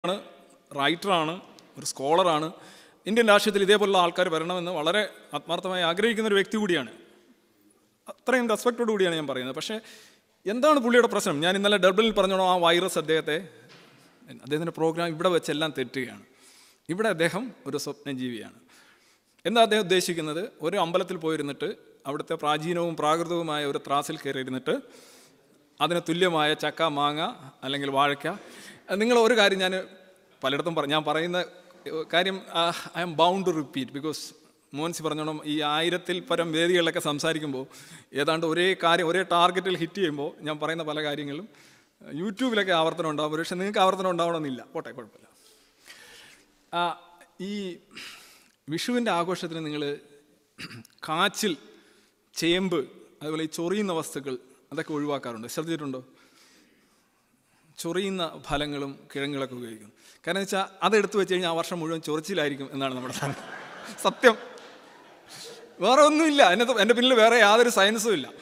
ആണ് റൈറ്ററാണ് ഒരു സ്കോളറാണ് ഇന്ത്യൻ രാഷ്ട്രീയത്തിൽ ഇതേപോലുള്ള ആൾക്കാർ വരണമെന്ന് വളരെ ആത്മാർത്ഥമായി ആഗ്രഹിക്കുന്ന ഒരു വ്യക്തി കൂടിയാണ് അത്രയും റെസ്പെക്റ്റോട് കൂടിയാണ് ഞാൻ പറയുന്നത് പക്ഷേ എന്താണ് പുള്ളിയുടെ പ്രശ്നം ഞാൻ ഇന്നലെ ഡർബിളിൽ പറഞ്ഞോളൂ ആ വൈറസ് അദ്ദേഹത്തെ അദ്ദേഹത്തിൻ്റെ പ്രോഗ്രാം ഇവിടെ വെച്ചെല്ലാം തെറ്റുകയാണ് ഇവിടെ അദ്ദേഹം ഒരു സ്വപ്നജീവിയാണ് എന്താ അദ്ദേഹം ഉദ്ദേശിക്കുന്നത് ഒരു അമ്പലത്തിൽ പോയിരുന്നിട്ട് അവിടുത്തെ പ്രാചീനവും പ്രാകൃതവുമായ ഒരു ത്രാസിൽ കയറിയിരുന്നിട്ട് അതിന് തുല്യമായ ചക്ക മാങ്ങ അല്ലെങ്കിൽ വാഴയ്ക്ക നിങ്ങൾ ഒരു കാര്യം ഞാൻ പലയിടത്തും പറഞ്ഞു ഞാൻ പറയുന്ന ഏഹ്, കാര്യം I am bound to repeat because Moncy പറഞ്ഞോണം ഈ ആയിരത്തിൽ പരം വേദികളിലൊക്കെ സംസാരിക്കുമ്പോൾ ഏതാണ്ട് ഒരേ കാര്യം ഒരേ ടാർഗറ്റിൽ ഹിറ്റ് ചെയ്യുമ്പോൾ ഞാൻ പറയുന്ന പല കാര്യങ്ങളും ഏഹ്, യൂട്യൂബിലൊക്കെ ആവർത്തനം ഉണ്ടാവും പക്ഷേ നിങ്ങൾക്ക് ആവർത്തനം ഉണ്ടാവണമെന്നില്ല പോട്ടെ കുഴപ്പമില്ല ആ, ഈ വിഷുവിൻ്റെ ആഘോഷത്തിന് നിങ്ങൾ കാച്ചിൽ ചേമ്പ് അതുപോലെ ഈ ചൊറിയുന്ന വസ്തുക്കൾ അതൊക്കെ ഒഴിവാക്കാറുണ്ട് ശ്രദ്ധിച്ചിട്ടുണ്ടോ ചൊറിയുന്ന ഫലങ്ങളും കിഴങ്ങുകളൊക്കെ ഉപയോഗിക്കും കാരണം വെച്ചാൽ അതെടുത്ത് വെച്ച് കഴിഞ്ഞാൽ ആ വർഷം മുഴുവൻ ചൊറിച്ചിലായിരിക്കും എന്നാണ് നമ്മുടെ ധാരണ. സത്യം വേറെ ഒന്നുമില്ല എൻ്റെ എൻ്റെ പിന്നിൽ വേറെ യാതൊരു സയൻസും ഇല്ല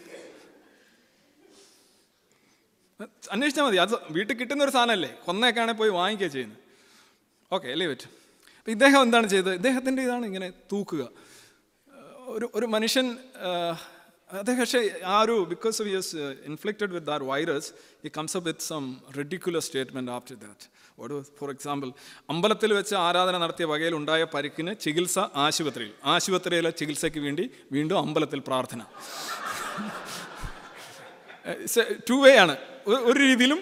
അന്വേഷിച്ചാൽ മതി അത് വീട്ടിൽ കിട്ടുന്ന ഒരു സാധനമല്ലേ കൊന്നയൊക്കെ ആണെങ്കിൽ പോയി വാങ്ങിക്കുക ചെയ്യുന്നത് ഓക്കെ അല്ലേ പറ്റും അപ്പം ഇദ്ദേഹം എന്താണ് ചെയ്തത് ഇദ്ദേഹത്തിൻ്റെ ഇതാണ് ഇങ്ങനെ തൂക്കുക ഒരു ഒരു മനുഷ്യൻ ആഹ്, അദ്ദേഹം പക്ഷേ ആ ഒരു because of his inflicted with that virus he comes up with some ridiculous statement after that ഒരു ഫോർ എക്സാമ്പിൾ അമ്പലത്തിൽ വെച്ച് ആരാധന നടത്തിയ വകയിൽ ഉണ്ടായ പരിക്കിന് ചികിത്സ ആശുപത്രിയിൽ ആശുപത്രിയിലെ ചികിത്സയ്ക്ക് വേണ്ടി വീണ്ടും അമ്പലത്തിൽ പ്രാർത്ഥന ടു വേ ആണ് ഒരു- ഒരു രീതിയിലും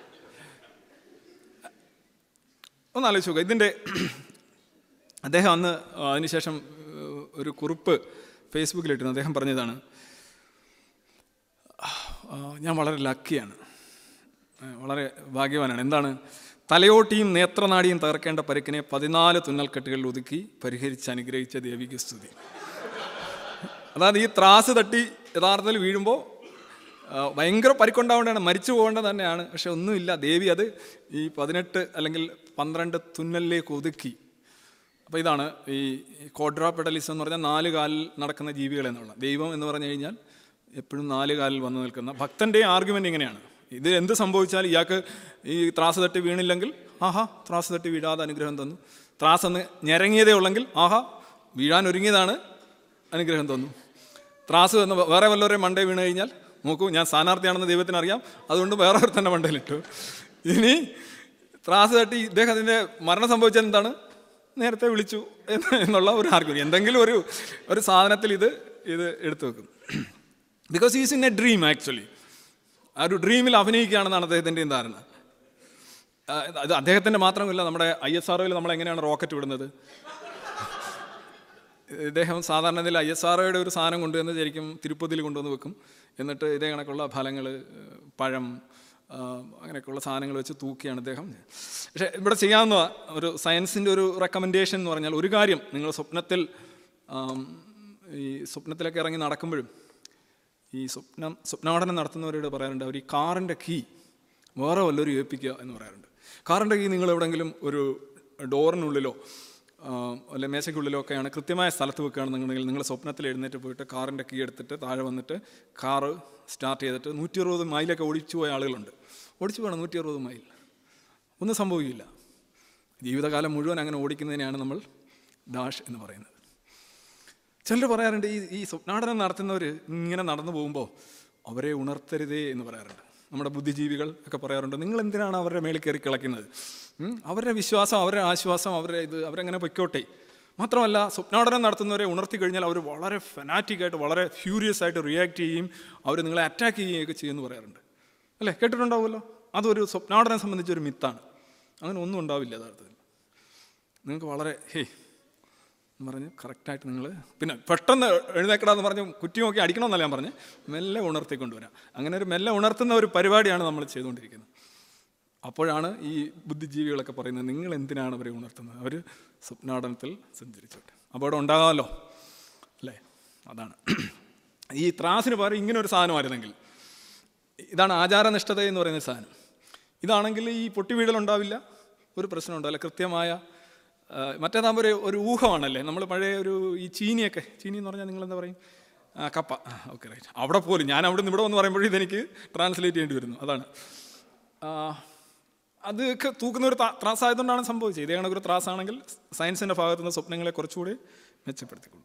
ഒന്ന് ആലോചിച്ച് നോക്കുക ഇതിൻ്റെ അദ്ദേഹം അന്ന് അതിനുശേഷം ഏഹ്, ഒരു കുറിപ്പ് ഫേസ്ബുക്കിലിട്ടിരുന്നു അദ്ദേഹം പറഞ്ഞതാണ് ആ, ഞാൻ വളരെ ലക്കിയാണ് ഏഹ്, വളരെ ഭാഗ്യവാനാണ് എന്താണ് തലയോട്ടിയും നേത്രനാടിയും തകർക്കേണ്ട പരിക്കിനെ പതിനാല് തുന്നൽക്കെട്ടുകളിൽ ഒതുക്കി പരിഹരിച്ച് അനുഗ്രഹിച്ച ദേവിക്ക് സ്തുതി അതായത് ഈ ത്രാസ് തട്ടി യഥാർത്ഥത്തിൽ വീഴുമ്പോൾ ആ, ഭയങ്കര പരിക്കുണ്ടാവേണ്ടതാണ് മരിച്ചു പോകേണ്ടത് തന്നെയാണ് പക്ഷെ ഒന്നുമില്ല ദേവി അത് ഈ പതിനെട്ട് അല്ലെങ്കിൽ പന്ത്രണ്ട് തുന്നലിലേക്ക് ഒതുക്കി അപ്പോൾ ഇതാണ് ഈ കോഡ്രാപെഡലിസം എന്ന് പറഞ്ഞാൽ നാല് കാലിൽ നടക്കുന്ന ജീവികൾ എന്നുള്ള ദൈവം എന്ന് പറഞ്ഞു കഴിഞ്ഞാൽ എപ്പോഴും നാല് കാലിൽ വന്ന് നിൽക്കുന്ന ഭക്തൻ്റെ ആർഗ്യുമെൻ്റ് ഇങ്ങനെയാണ് ഇത് എന്ത് സംഭവിച്ചാൽ ഇയാൾക്ക് ഈ ത്രാസ് തട്ടി വീണില്ലെങ്കിൽ ആഹാ ത്രാസ് തട്ടി വീഴാതെ അനുഗ്രഹം തന്നു ത്രാസ് ഒന്ന് ഞെരങ്ങിയതേ ഉള്ളെങ്കിൽ ആഹാ വീഴാൻ ഒരുങ്ങിയതാണ് അനുഗ്രഹം തന്നു ത്രാസ് തന്ന വേറെ വല്ലവരെയും മണ്ടേ വീണ് കഴിഞ്ഞാൽ നോക്കൂ ഞാൻ സ്ഥാനാർത്ഥിയാണെന്ന് ദൈവത്തിന് അറിയാം അതുകൊണ്ട് വേറെ ഒരു തന്നെ മണ്ടയിലിട്ടു ഇനി ത്രാസ് തട്ടി ഇദ്ദേഹത്തിൻ്റെ മരണം സംഭവിച്ചാൽ എന്താണ് നേരത്തെ വിളിച്ചു എന്ന് എന്നുള്ള ഒരു ആർഗ്യം എന്തെങ്കിലും ഒരു ഒരു സാധനത്തിൽ ഇത് ഇത് എടുത്തു വെക്കും because is in a dream actually ആ ഒരു ഡ്രീമിൽ അഭിനയിക്കുകയാണെന്നാണ് അദ്ദേഹത്തിൻ്റെയും ധാരണ ആ, അത് അദ്ദേഹത്തിൻ്റെ മാത്രമല്ല നമ്മുടെ ഐ എസ് ആർ നമ്മൾ എങ്ങനെയാണ് റോക്കറ്റ് വിടുന്നത് ഇദ്ദേഹം സാധാരണ ഇതിൽ ഐ എസ് ആർ ഒരു സാധനം കൊണ്ടുവന്ന് ശരിക്കും തിരുപ്പതിയിൽ കൊണ്ടുവന്ന് വെക്കും എന്നിട്ട് ഇതേ കണക്കുള്ള ഫലങ്ങൾ പഴം ആ, അങ്ങനെയൊക്കെയുള്ള സാധനങ്ങൾ വെച്ച് തൂക്കിയാണ് ഇദ്ദേഹം പക്ഷേ ഇവിടെ ചെയ്യാവുന്ന ഒരു സയൻസിൻ്റെ ഒരു റെക്കമെൻഡേഷൻ എന്ന് പറഞ്ഞാൽ ഒരു കാര്യം നിങ്ങൾ സ്വപ്നത്തിൽ ആം, ഈ സ്വപ്നത്തിലൊക്കെ ഇറങ്ങി നടക്കുമ്പോഴും ഈ സ്വപ്നം സ്വപ്നാടനം നടത്തുന്നവരോട് പറയാറുണ്ട് അവർ ഈ കാറിൻ്റെ കീ വേറെ വല്ലവരും ഏൽപ്പിക്കുക എന്ന് പറയാറുണ്ട് കാറിൻ്റെ കീ നിങ്ങൾ എവിടെയെങ്കിലും ഒരു ഡോറിനുള്ളിലോ ആ, അല്ലെ മേശയ്ക്കുള്ളിലോ ഒക്കെയാണ് കൃത്യമായ സ്ഥലത്ത് വെക്കുകയാണെന്നുണ്ടെങ്കിൽ നിങ്ങൾ സ്വപ്നത്തിൽ എഴുന്നേറ്റ് പോയിട്ട് കാറിൻ്റെ കീ എടുത്തിട്ട് താഴെ വന്നിട്ട് കാറ് സ്റ്റാർട്ട് ചെയ്തിട്ട് നൂറ്റി അറുപത് മൈലൊക്കെ ഓടിച്ചു പോയ ആളുകളുണ്ട് ഓടിച്ചു പോകണം നൂറ്റി അറുപത് മൈൽ ഒന്നും സംഭവിക്കില്ല ജീവിതകാലം മുഴുവൻ അങ്ങനെ ഓടിക്കുന്നതിനെയാണ് നമ്മൾ ഡാഷ് എന്ന് പറയുന്നത് ചിലർ പറയാറുണ്ട് ഈ ഈ സ്വപ്നാടനം നടത്തുന്നവർ ഇങ്ങനെ നടന്നു പോകുമ്പോൾ അവരെ ഉണർത്തരുതേ എന്ന് പറയാറുണ്ട് നമ്മുടെ ബുദ്ധിജീവികൾ ഒക്കെ പറയാറുണ്ട് നിങ്ങൾ എന്തിനാണ് അവരുടെ മേളിൽ കയറി കിളയ്ക്കുന്നത് ഉം? അവരുടെ വിശ്വാസം അവരുടെ ആശ്വാസം അവരുടെ ഇത് അവരങ്ങനെ പൊയ്ക്കോട്ടെ മാത്രമല്ല സ്വപ്നാടനം നടത്തുന്നവരെ ഉണർത്തി കഴിഞ്ഞാൽ അവർ വളരെ ഫനാറ്റിക്കായിട്ട് വളരെ ഫ്യൂരിയസ് ആയിട്ട് റിയാക്ട് ചെയ്യുകയും അവർ നിങ്ങളെ അറ്റാക്ക് ചെയ്യുകയൊക്കെ ചെയ്യുമെന്ന് പറയാറുണ്ട് അല്ലേ കേട്ടിട്ടുണ്ടാവുമല്ലോ അതൊരു സ്വപ്നാടനം സംബന്ധിച്ചൊരു മിത്താണ് അങ്ങനെ ഒന്നും ഉണ്ടാവില്ല യഥാർത്ഥത്തിൽ നിങ്ങൾക്ക് വളരെ ഹേ എന്ന് പറഞ്ഞ് കറക്റ്റായിട്ട് നിങ്ങൾ പിന്നെ പെട്ടെന്ന് എഴുന്നേക്കടാന്ന് പറഞ്ഞ് കുറ്റി നോക്കി അടിക്കണമെന്നല്ല ഞാൻ പറഞ്ഞ് മെല്ലെ ഉണർത്തിക്കൊണ്ടുവരാം അങ്ങനെ ഒരു മെല്ലെ ഉണർത്തുന്ന ഒരു പരിപാടിയാണ് നമ്മൾ ചെയ്തുകൊണ്ടിരിക്കുന്നത് അപ്പോഴാണ് ഈ ബുദ്ധിജീവികളൊക്കെ പറയുന്നത് നിങ്ങൾ എന്തിനാണ് അവരെ ഉണർത്തുന്നത് അവർ സ്വപ്നാടനത്തിൽ സഞ്ചരിച്ചോട്ടെ അപകടം ഉണ്ടാകാമല്ലോ അല്ലേ അതാണ് ഈ ത്രാസിന് പകരം ഇങ്ങനെ ഒരു സാധനമായിരുന്നെങ്കിൽ ഇതാണ് ആചാരനിഷ്ഠത എന്ന് പറയുന്ന സാധനം ഇതാണെങ്കിൽ ഈ പൊട്ടി വീഴലുണ്ടാവില്ല ഒരു പ്രശ്നം ഉണ്ടാവില്ല കൃത്യമായ ആ, മറ്റേതാകുമ്പോൾ ഒരു ഒരു ഊഹമാണല്ലേ നമ്മൾ പഴയ ഒരു ഈ ചീനിയൊക്കെ ചീനി എന്ന് പറഞ്ഞാൽ നിങ്ങൾ എന്താ പറയും ആ, കപ്പ ഓക്കെ റൈറ്റ് അവിടെ പോലും ഞാൻ അവിടെ നിന്ന് ഇവിടെ വന്ന് പറയുമ്പോഴും ഇതെനിക്ക് ട്രാൻസ്ലേറ്റ് ചെയ്യേണ്ടി വരുന്നു അതാണ് ആ, അത് ഒക്കെ തൂക്കുന്ന ഒരു ത്രാ- ത്രാസായതുകൊണ്ടാണ് സംഭവിച്ചത് ഇതേ കണക്കൊരു ത്രാസാണെങ്കിൽ സയൻസിൻ്റെ ഭാഗത്തു നിന്ന് സ്വപ്നങ്ങളെ കുറച്ചുകൂടി മെച്ചപ്പെടുത്തിക്കൊണ്ടു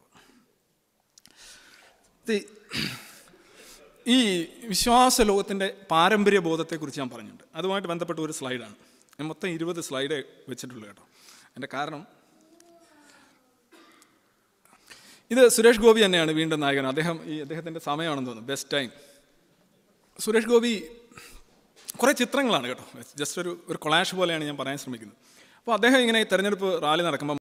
ഇത് ഈ വിശ്വാസ ലോകത്തിൻ്റെ പാരമ്പര്യ ബോധത്തെക്കുറിച്ച് ഞാൻ പറഞ്ഞിട്ടുണ്ട് അതുമായിട്ട് ബന്ധപ്പെട്ട ഒരു സ്ലൈഡാണ് ഞാൻ മൊത്തം ഇരുപത് സ്ലൈഡേ വെച്ചിട്ടുള്ളൂ കേട്ടോ എൻ്റെ കാരണം ഇത് സുരേഷ് ഗോപി തന്നെയാണ് വീണ്ടും നായകൻ അദ്ദേഹം ഈ അദ്ദേഹത്തിൻ്റെ സമയമാണെന്ന് തോന്നുന്നു ബെസ്റ്റ് ടൈം സുരേഷ് ഗോപി കുറേ ചിത്രങ്ങളാണ് കേട്ടോ ജസ്റ്റ് ഒരു ഒരു കൊളാഷ് പോലെയാണ് ഞാൻ പറയാൻ ശ്രമിക്കുന്നത് അപ്പോൾ അദ്ദേഹം ഇങ്ങനെ ഈ തെരഞ്ഞെടുപ്പ് റാലി നടക്കുമ്പോൾ